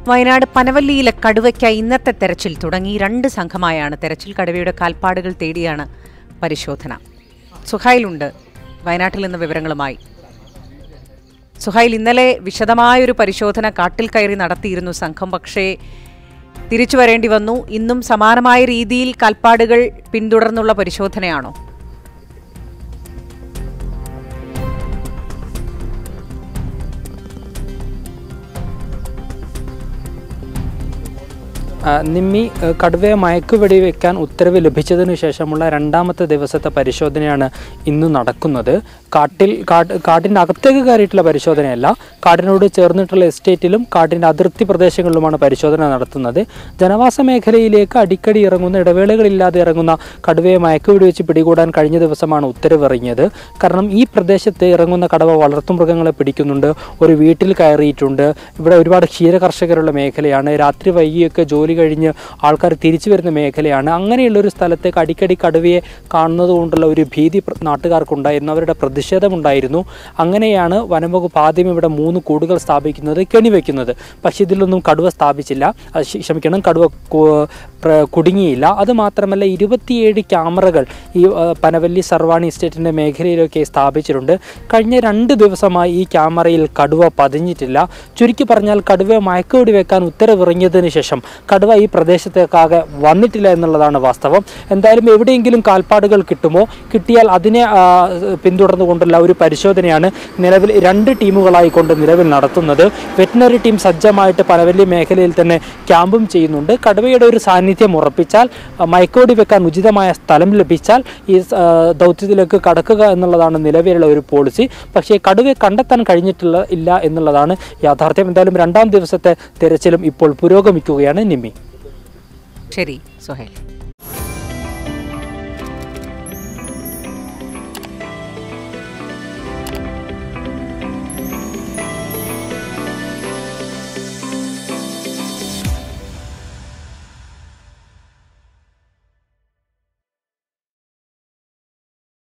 വയനാട് പനവല്ലിയിലെ കടുവയ്ക്കായി ഇന്നത്തെ തെരച്ചിൽ തുടങ്ങി രണ്ട് സംഘമായാണ് തെരച്ചിൽ കടുവയുടെ കാൽപ്പാടുകൾ തേടിയാണ് പരിശോധന സുഹൈലുണ്ട് വയനാട്ടിൽ നിന്ന് വിവരങ്ങളുമായി സുഹൈൽ ഇന്നലെ വിശദമായൊരു പരിശോധന കാട്ടിൽ കയറി നടത്തിയിരുന്നു സംഘം പക്ഷേ തിരിച്ചു വരേണ്ടി വന്നു ഇന്നും സമാനമായ രീതിയിൽ കാൽപ്പാടുകൾ പിന്തുടർന്നുള്ള പരിശോധനയാണോ ആ, നിമ്മി ആ, കടുവയെ മയക്കുവെടി വെക്കാൻ ഉത്തരവ് ലഭിച്ചതിനു ശേഷമുള്ള രണ്ടാമത്തെ ദിവസത്തെ പരിശോധനയാണ് ഇന്ന് നടക്കുന്നത് കാട്ടിൽ കാട്ട് കാട്ടിൻ്റെ അകത്തേക്ക് കയറിയിട്ടുള്ള പരിശോധനയല്ല കാടിനോട് ചേർന്നിട്ടുള്ള എസ്റ്റേറ്റിലും കാട്ടിൻ്റെ അതിർത്തി പ്രദേശങ്ങളിലുമാണ് പരിശോധന നടത്തുന്നത് ജനവാസ മേഖലയിലേക്ക് അടിക്കടി ഇറങ്ങുന്ന ഇടവേളകളില്ലാതെ ഇറങ്ങുന്ന കടുവയെ മയക്കുവെടി വെച്ച് പിടികൂടാൻ കഴിഞ്ഞ ദിവസമാണ് ഉത്തരവ് ഇറങ്ങിയത് കാരണം ഈ പ്രദേശത്ത് ഇറങ്ങുന്ന കടുവ വളർത്തുമൃഗങ്ങളെ പിടിക്കുന്നുണ്ട് ഒരു വീട്ടിൽ കയറിയിട്ടുണ്ട് ഇവിടെ ഒരുപാട് ക്ഷീര കർഷകരുള്ള മേഖലയാണ് രാത്രി വൈകിയൊക്കെ ജോലി കഴിഞ്ഞ് ആൾക്കാർ തിരിച്ചു വരുന്ന മേഖലയാണ് അങ്ങനെയുള്ള ഒരു സ്ഥലത്തേക്ക് അടിക്കടി കടുവയെ കാണുന്നത് കൊണ്ടുള്ള ഒരു ഭീതി പ്ര- നാട്ടുകാർക്കുണ്ടായിരുന്നു അവരുടെ പ്രതിഷേധമുണ്ടായിരുന്നു അങ്ങനെയാണ് വനംവകുപ്പ് ആദ്യം ഇവിടെ മൂന്ന് കൂടുകൾ സ്ഥാപിക്കുന്നത് കെണിവെക്കുന്നത് പക്ഷേ ഇതിലൊന്നും കടുവ സ്ഥാപിച്ചില്ല അത് ക്ഷ- ക്ഷമിക്കണം കടുവ കു- പ്ര- കുടുങ്ങിയില്ല അത് മാത്രമല്ല ഇരുപത്തിയേഴ് ക്യാമറകൾ ഈ ആ, പനവല്ലി സർവാണി എസ്റ്റേറ്റിൻ്റെ മേഖലയിലൊക്കെ സ്ഥാപിച്ചിട്ടുണ്ട് കഴിഞ്ഞ രണ്ട് ദിവസമായി ഈ ക്യാമറയിൽ കടുവ പതിഞ്ഞിട്ടില്ല ചുരുക്കി പറഞ്ഞാൽ കടുവയെ മയക്കുവെടി വെക്കാൻ ഉത്തരവിറങ്ങിയതിനു ശേഷം കടുവ ഈ പ്രദേശത്തേക്കാകെ വന്നിട്ടില്ല എന്നുള്ളതാണ് വാസ്തവം എന്തായാലും എവിടെയെങ്കിലും കാൽപ്പാടുകൾ കിട്ടുമോ കിട്ടിയാൽ അതിനെ ആ, പിന്തുടർന്നുകൊണ്ടുള്ള ഒരു പരിശോധനയാണ് നിലവിൽ രണ്ട് ടീമുകളായി കൊണ്ട് നിലവിൽ നടത്തുന്നത് വെറ്റിനറി ടീം സജ്ജമായിട്ട് പനവല്ലി മേഖലയിൽ തന്നെ ക്യാമ്പും ചെയ്യുന്നുണ്ട് കടുവയുടെ ഒരു സാന്നിധ്യം ഉറപ്പിച്ചാൽ ആ, മയക്കുവെടി വെക്കാൻ ഉചിതമായ സ്ഥലം ലഭിച്ചാൽ ഈ ആ, ദൗത്യത്തിലേക്ക് കടക്കുക എന്നുള്ളതാണ് നിലവിലുള്ള ഒരു പോളിസി പക്ഷേ കടുവയെ കണ്ടെത്താൻ കഴിഞ്ഞിട്ടില്ല ഇല്ല എന്നുള്ളതാണ് യാഥാർത്ഥ്യം എന്തായാലും രണ്ടാം ദിവസത്തെ തിരച്ചിലും ഇപ്പോൾ പുരോഗമിക്കുകയാണ് നിമ്മി ശരി സുഹൈൽ